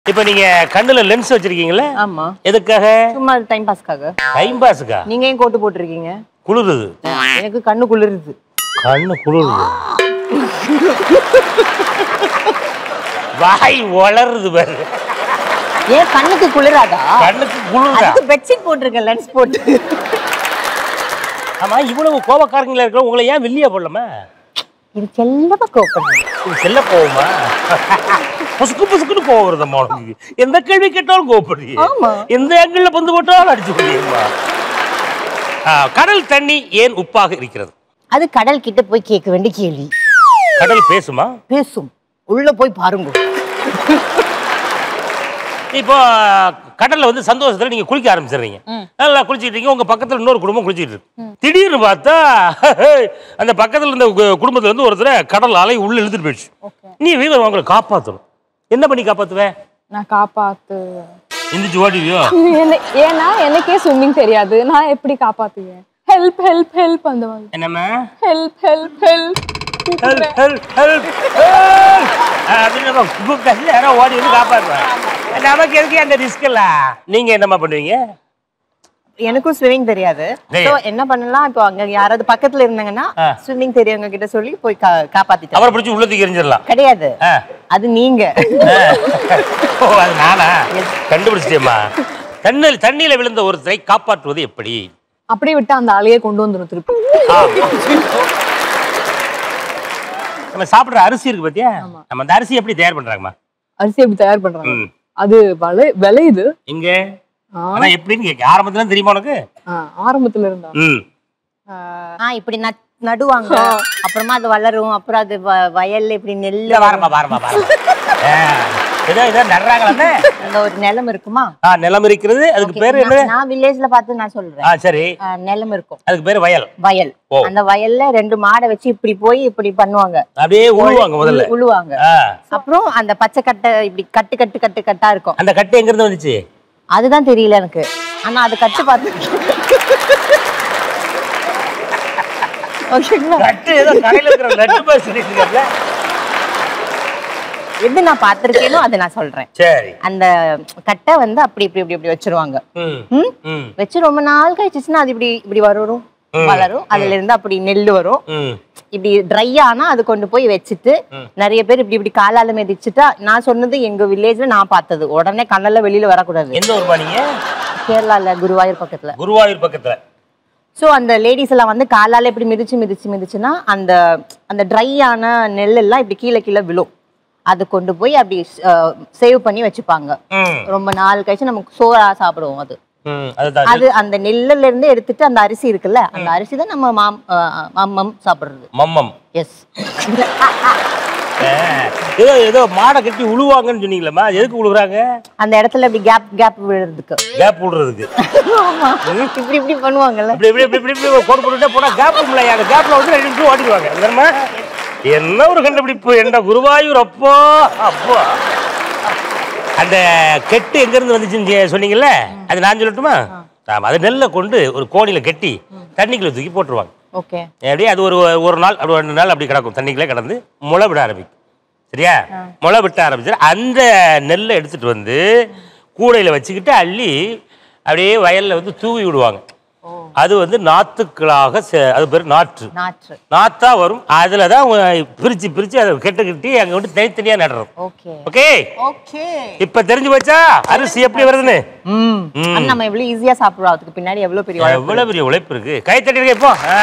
இப்போ நீங்க கண்ணுல லென்ஸ் வச்சிருக்கீங்களா ஆமா எதுக்காக சும்மா டைம் பாஸ்க்காக டைம் பாஸுக்கா நீங்க ஏன் கோட்டு போட்டிருக்கீங்க குளிருது எனக்கு கண்ணு குளிருது கண்ணு குளிருது வாய் வளருது பாரு ஏன் கண்ணுக்கு குளிராதா கண்ணுக்கு குளிருதா அதுக்கு பெட்ஷீட் போட்டிருக்கேன் லென்ஸ் போட்டு ஆமா இவ்வளவு கோபக்காரங்களா இருக்கிற உங்களை ஏன் வெள்ளியா போடலாமா இது செல்லமா கோப்படுறேன் இது செல்ல போகுமா புசுக்கு புசுக்குன்னு கோவம் வருதம்மா உனக்கு எந்த கேள்வி கேட்டாலும் கோவப்படுறீங்க ஆமா. எந்த ஆங்கிள் பந்து போட்டாலும் அடிச்சு போடுறீங்கம்மா ஆ, கடல் தண்ணி ஏன் உப்பாக இருக்கிறது அது கடல் கிட்ட போய் கேட்க வேண்டிய கேள்வி கடல் பேசுமா பேசும் உள்ள போய் பாருங்க இப்போ கடல்ல வந்து சந்தோஷத்துல நீங்க குளிக்க ஆரம்பிச்சிடுறீங்க நல்லா குளிச்சிட்டு இருக்கீங்க உங்க பக்கத்துல இன்னொரு குடும்பம் குளிச்சிட்டு இருக்கு திடீர்னு பார்த்தா அந்த பக்கத்துல இருந்த கு- குடும்பத்துல இருந்து ஒருத்தர கடல் அலை உள்ள இழுத்துட்டு போயிடுச்சு நீ வீரர் அவங்களை காப்பாத்தணும் என்ன பண்ணி காப்பாத்துவ நான் காப்பாத்து எந்திரிச்சு ஓடிவியோ என்ன- ஏன்னா எனக்கே ஸ்விம்மிங் தெரியாது நான் எப்படி காப்பாத்துவேன் ஹெல்ப் ஹெல்ப் ஹெல்ப் அந்த மாதிரி என்னம்மா help help help help help help அப்படின்னு நம்ம கூப்பிட்டாச்சு யாரோ ஓடி வந்து காப்பாற்றுவாங்க நமக்கு எதுக்கு அந்த ரிஸ்க் இல்ல நீங்க என்னம்மா பண்ணுவீங்க எனக்கும் ஸ்விமிங் தெரியாது டேய். So, என்ன பண்ணலாம் இப்போ அங்க யாராவது பக்கத்துல இருந்தாங்கன்னா ஆ. ஸ்விமிங் தெரியவங்க கிட்ட சொல்லி போய் கா- காப்பாத்திட்டேன் அவரை பிடிச்சி உள்ள தூக்கி எறிஞ்சிடலாம் கிடையாது ஆ. அது நீங்க ஆ. ஓ அது நானா கண்டுபிடிச்சிட்டேம்மா தண்ணில் தண்ணியில விழுந்த ஒருத்தரை காப்பாற்றுவது எப்படி அப்படியே விட்டு அந்த அலையை கொண்டு வந்துடும் திருப்பி நம்ம சாப்பிடுற அரிசி இருக்கு பாத்தியா நம்ம அந்த அரிசி எப்படி தயார் பண்றாங்கம்மா அரிசி எப்படி தயார் பண்றாங்க ம். அது வளை விளையுது இங்க ஆ, ஆனா எப்படின்னு கேட்க ஆரம்பத்துல தெரியுமா உனக்கு ஆ, ஆரம்பத்துல இருந்தா ம் ஆ இப்படி நட்- நடுவாங்க அப்புறமா அது வளரும் அப்புறம் அது வ- வயல்ல இப்படி இல்ல நெல்லு வாரமா வாரமா வாரமா ஆ, ஏதோ ஏதோ நடுறாங்களே அந்த ஒரு நிலம் இருக்குமா ஆ நிலம் இருக்கிறது அதுக்கு Okay, பேரு என்ன நான்- நான் வில்லேஜ்ல பார்த்து நான் சொல்றேன் ஆ சரி ஆ, நிலம் இருக்கும் அதுக்கு பேரு வயல் வயல் ஓ. அந்த வயல்ல ரெண்டு மாடை வச்சு இப்படி போய் இப்படி பண்ணுவாங்க அப்படியே உழுவாங்க முதல்ல உழு- உழுவாங்க ஆ. அப்புறம் அந்த பச்சை கட்டை இப்படி கட்டு கட்டு கட்டு கட்டா இருக்கும் அந்த கட்டு எங்க இருந்து வந்துச்சு அதுதான் தெரியல எனக்கு ஆனா அது கட்டு பார்த்து ஓகேங்களா கட்டு ஏதோ கடையில இருக்கிற லட்டு பாஸ் இருக்கீங்கல்ல எது நான் பார்த்திருக்கேனோ அதை நான் சொல்றேன் சரி அந்த கட்டை வந்து அப்படி இப்படி இப்படி இப்படி வச்சிருவாங்க ம் ம்? ம் வச்சு ரொம்ப நாள் கழிச்சுச்சுன்னா அது இப்படி இப்படி வரும் வளரும் அதுல இருந்து அப்படி நெல் வரும் ம் இப்படி ட்ரை ஆனா அது கொண்டு போய் வச்சுட்டு நிறைய பேர் இப்படி இப்படி காலால மிதிச்சுட்டா நான் சொன்னது எங்க வில்லேஜ்ல நான் பார்த்தது உடனே கண்ணெல்லாம் வெளியில வரக்கூடாது எந்த ஊர் நீங்க கேரளால குருவாயூர் பக்கத்துல குருவாயூர் பக்கத்துல சோ அந்த லேடிஸ் எல்லாம் வந்து காலால இப்படி மிதிச்சு மிதிச்சு மிதிச்சுன்னா அந்த அந்த ட்ரை ஆன நெல் எல்லாம் இப்படி கீழே கீழே விழும் அது கொண்டு போய் அப்படி சேவ் பண்ணி வச்சுப்பாங்க ம் ரொம்ப நாள் கழிச்சு நமக்கு சோறா சாப்பிடுவோம் அது ம் அதுதான் அது அந்த நெல்லுல இருந்து எடுத்துட்டு அந்த அரிசி இருக்குல்ல அந்த அரிசி தான் நம்ம மாம் அஹ், மம்மம் சாப்பிடுறது மம்மம் எஸ் ஆ, ஏதோ ஏதோ மாடை கட்டி உழுவாங்கன்னு சொன்னீங்களேம்மா எதுக்கு உழுகுறாங்க அந்த இடத்துல இப்படி கேப் கேப் விழுறதுக்கு கேப் விடுறதுக்கு ஆமா இப்படி இப்படி பண்ணுவாங்கல்ல இப்படி இப்படி இப்படி இப்படி இப்படி கோடு போட்டுட்டே போனா கேப் இல்லையா அந்த கேப்ல வந்து ரெண்டு நிமிஷம் ஓடிடுவாங்க இல்லைம்மா என்ன ஒரு கண்டுபிடிப்பு என்ன குருவாயூர் அப்போ அப்போ அந்த கெட்டு எங்க இருந்து வந்துச்சுன்னு சொன்னீங்கல்ல அது நான் சொல்லட்டுமா ஆமா அது நெல்லை கொண்டு ஒரு கோணியில கட்டி தண்ணிக்குள்ள தூக்கி போட்டுருவாங்க ஓகே அப்படியே அது ஒரு ஒரு நாள் அப்படி ரெண்டு நாள் அப்படி கிடக்கும் தண்ணிக்குள்ளே கிடந்து முளை விட ஆரம்பிக்கும் சரியா முளை விட்ட ஆரம்பிச்சு அந்த நெல்லை எடுத்துட்டு வந்து கூடையில வச்சுக்கிட்டு அள்ளி அப்படியே வயல்ல வந்து தூவி விடுவாங்க அது வந்து நாத்துக்களாக செ- அது பேர் நாற்று நாற்று நாத்தா வரும் அதுல தான் உ- பிரிச்சு பிரிச்சு அதை கெட்டு கட்டி அங்க வந்து தனித்தனியா நடுறோம் ஓகே ஓகே ஓகே இப்ப தெரிஞ்சு போச்சா அரிசி எப்படி வருதுன்னு ம் ஆனா நம்ம எவ்வளவு ஈஸியா சாப்பிடுறோம் அதுக்கு பின்னாடி எவ்வளவு பெரிய உழைப்பு. எவ்வளவு பெரிய உழைப்பு இருக்கு கை தட்டிருக்க இப்போ ஆ.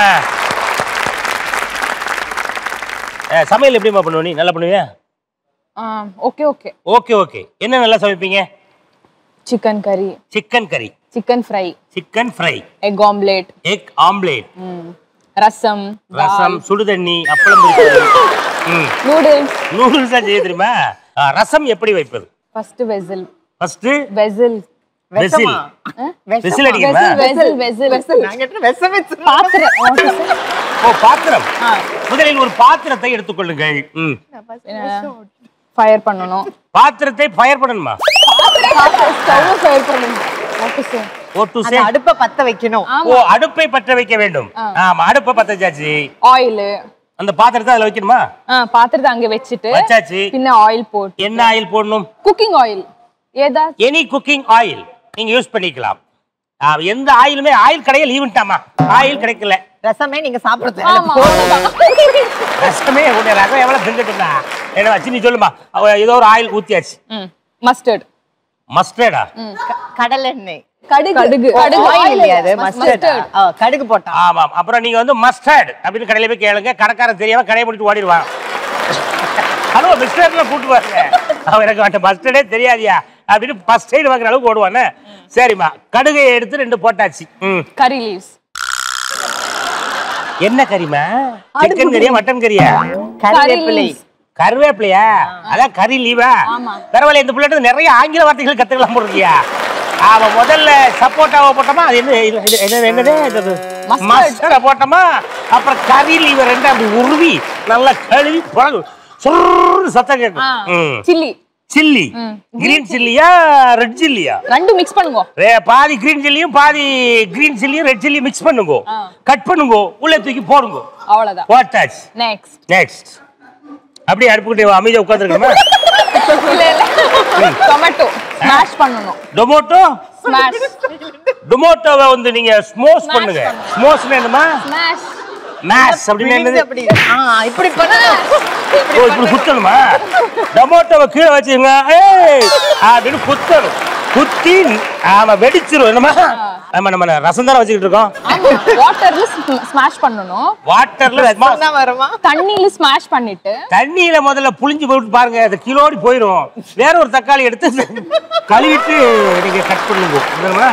ஆ, சமையல் எப்படிம்மா பண்ணுவ நீ நல்லா பண்ணுவியா ஓகே ஓகே ஓகே ஓகே என்ன நல்லா சமைப்பீங்க சிக்கன் கறி சிக்கன் கறி chicken fry chicken fry egg omelette egg omelette rasam rasam சுடுதண்ணி அப்பளம் பொரிச்சது. ம் நூடுல்ஸ் நூடுல்ஸ் தான் செய்ய தெரியுமா ஆ, ரசம் எப்படி வைப்பது first whistle first whistle whistle whistle அடிக்கணுமா வெசில் வெசில் வெசில் நாங்க எடுத்து விஷம் வச்சு பாத்திரம் ஓ பாத்திரம் முதலில் ஒரு பாத்திரத்தை எடுத்துக்கொள்ளுங்கள் ம் ஃபயர் பண்ணணும் பாத்திரத்தை ஃபயர் பண்ணணுமா ஸ்டவ் ஃபயர் பண்ணணும் ஓகே சார் ஓ டு அந்த அடுப்பை பத்த வைக்கணும் ஓ அடுப்பை பற்ற வைக்க வேண்டும் ஆமா அடுப்பை பத்த வச்சாச்சு ஆயில் அந்த பாத்திரத்தை அதுல வைக்கணுமா பாத்திரத்தை அங்க வச்சுட்டு வச்சாச்சு பின்ன ஆயில் போட்டு என்ன ஆயில் போடணும் குக்கிங் ஆயில் ஏதாச்சும் எனி குக்கிங் ஆயில் நீங்க யூஸ் பண்ணிக்கலாம் ஆ, எந்த ஆயிலுமே ஆயில் கடையில் லீவுட்டாமா ஆயில் கிடைக்கல ரசமே நீங்க சாப்பிடுறது ஆமா அவ்வளவுதான். ரசமே உடைய ரசம் எவ்வளவு செஞ்சுட்டுனா என்ன வச்சு நீ சொல்லுமா அவ ஏதோ ஒரு ஆயில் ஊத்தியாச்சு ம் மஸ்டர்ட் மஸ்டர்டா கடலெண்ணெய் கடுகு கடுகு கடுகு ஆயில் இல்லையா அது Mustard. மஸ்டர்ட் கடுகு போட்டா ஆமாம் அப்புறம் நீங்க வந்து மஸ்டர்ட் அப்படின்னு கடையில போய் கேளுங்க கடைக்காரன் தெரியாம கடையை முடிட்டு ஓடிடுவான் ஹலோ மிஸ்டர்ல கூட்டு பாருங்க அவன் எனக்கு அந்த மஸ்டர்டே தெரியாதியா அப்படின்னு ஃபர்ஸ்ட் எய்டு வாங்குற அளவுக்கு ஓடுவானே சரிம்மா கடுகையை எடுத்து ரெண்டு போட்டாச்சு ம் கறி லீவ்ஸ் என்ன கறிமா சிக்கன் கறியா மட்டன் கறியா கருவேப்பிலை leaves. கருவேப்பிலையா அதான் கறி லீவா ஆமா. பரவாயில்ல இந்த பிள்ளைட்டு நிறைய ஆங்கில வார்த்தைகள் கத்துக்கலாம் போடுறியா அவன் முதல்ல சப்போட்டாவை போட்டோமா அது என்ன இது- இது- என்னது என்னது இது Mustard. மஸ்டர்டை போட்டோமா அப்புறம் கறி லீவை ரெண்டு அப்படி உருவி நல்லா கழுவி புழங்கு சுரு சத்தம் கேட்கும் ம் சில்லி சில்லி கிரீன் சில்லியா ரெட் சில்லியா ரெண்டும் மிக்ஸ் பண்ணுங்க ரே பாதி கிரீன் சில்லியும் பாதி கிரீன் சில்லியும் ரெட் சில்லியும் மிக்ஸ் பண்ணுங்க ஆ. கட் பண்ணுங்க உள்ளே தூக்கி போடுங்க அவ்வளவுதான் போட்டாச்சு நெக்ஸ்ட் நெக்ஸ்ட் அப்படியே அடுப்புக்கிட்டே அமைதியா உட்காந்துருக்கணுமா இல்ல இல்ல டொமேட்டோ ஸ்மாஷ் பண்ணனும் டொமோட்டோ ஸ்மாஷ் டொமோட்டோவை வந்து நீங்க ஸ்மோஸ் பண்ணுங்க ஸ்மோஸ் என்னமா ஸ்மாஷ் மேஷ் அப்படின்னு என்னது அப்படி ஆ இப்படி பண்ணணும் ஓ இப்படி குத்தணுமா டொமோட்டோவை கீழே வச்சுங்க ஏய் அப்படின்னு குத்தணும் குத்தி ஆமா வெடிச்சிரும் என்னமா ஆமா நம்ம ரசம் தானே வச்சுக்கிட்டு இருக்கோம் ஆமா வாட்டர்ல ஸ்மாஷ் பண்ணனும் வாட்டர்ல தான் வருமா தண்ணியில ஸ்மாஷ் பண்ணிட்டு தண்ணியில முதல்ல புளிஞ்சு போட்டு பாருங்க அது கிலோடி போயிடும் வேற ஒரு தக்காளி எடுத்து கழுவிட்டு நீங்க கட் பண்ணுங்க என்னம்மா?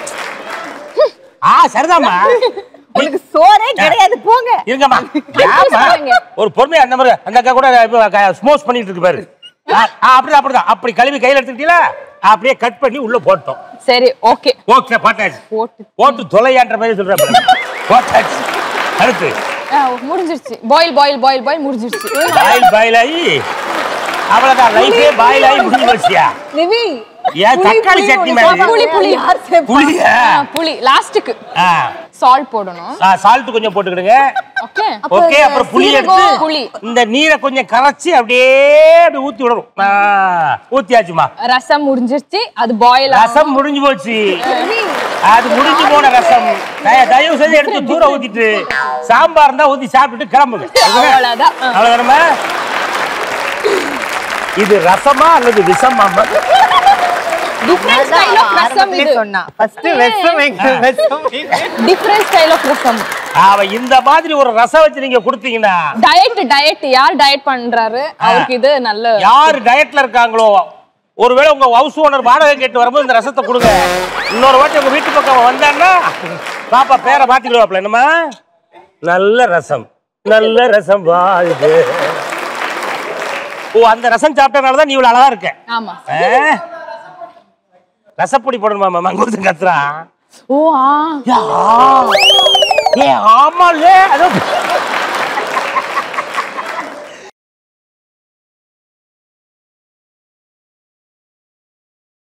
ஆ சரிதாம்மா உங்களுக்கு சோறே கிடையாது போங்க இருங்கம்மா Confuse ஏம்மா? பண்ணாதீங்க. ஒரு பொறுமை அந்த மாதிரி அந்த அக்கா கூட ஸ்மோஸ் பண்ணிட்டு இருக்கு பாரு ஆ, ஆ, அப்படிதான் அப்படிதான் அப்படி கழுவி கையில எடுத்துக்கிட்டீங்களா அப்படியே கட் பண்ணி உள்ள போட்டோம் சரி ஓகே ஓகே போட்டாச்சு போட்டு போட்டு தொலையான்ற மாதிரி சொல்றேன் பாரு. போட்டாச்சு அடுத்து ஆ, முடிஞ்சிருச்சு பாயில் பாயில் பாயில் பாயில் முடிஞ்சிருச்சு பாயில் பாயில் ஆகி அவ்வளவுதான் லைஃபே பாயில் ஆகி முடிஞ்சு போச்சியா நிவி ஏன் தக்காளி சட்னி மாதிரி புளி புளி புளியா ஆ, புளி லாஸ்ட்டுக்கு ஆ சால்ட் போடணும் சால்ட் கொஞ்சம் போட்டுக்கிடுங்க ஓகே ஓகே அப்புறம் புளி எடுத்து சீரகம், புளி. இந்த நீரை கொஞ்சம் கரைச்சி அப்படியே அப்படி ஊத்தி விடணும் ஆ, ஊத்தியாச்சுமா ரசம் முடிஞ்சிருச்சு அது பாயில் ரசம் முடிஞ்சு போச்சு அது முடிஞ்சு போன ரசம் தய- தயவு செஞ்சு எடுத்து தூர ஊத்திட்டு சாம்பார் தான் ஊத்தி சாப்பிட்டுட்டு கிளம்புங்க அவ்வளவுதான் ஆ. அவ்வளவுதானமா இது ரசமா அல்லது விஷமாமா டிஃப்ரெண்ட் ஸ்டைல் ஆஃப் ரசம் இது சொன்னா ஃபர்ஸ்ட் வெசம் எங்க வெசம் டிஃப்ரெண்ட் ஸ்டைல் ஆஃப் ரசம் அவ இந்த மாதிரி ஒரு ரசம் வச்சு நீங்க கொடுத்தீங்கன்னா டயட் டயட் யார் டயட் பண்றாரு அவருக்கு இது நல்ல யார் டயட்ல இருக்காங்களோ ஒருவேளை உங்க ஹவுஸ் ஓனர் வாடகை கேட்டு வரும்போது இந்த ரசத்தை கொடுங்க இன்னொரு வாட்டி உங்க வீட்டு பக்கம் அவன் வந்தான்னா பாப்பா பேரை மாத்திக்கிடுவாப்ல என்னமா நல்ல ரசம் நல்ல ரசம் வாழ்க ஓ அந்த ரசம் சாப்பிட்டனால தான் நீ இவ்வளவு அழகா இருக்க ஆமா ஆ? ரசப்பொடி போடணுமா மங்குருத்து கத்துறான் ஓ ஆ யா. ஏ ஆமாலே அது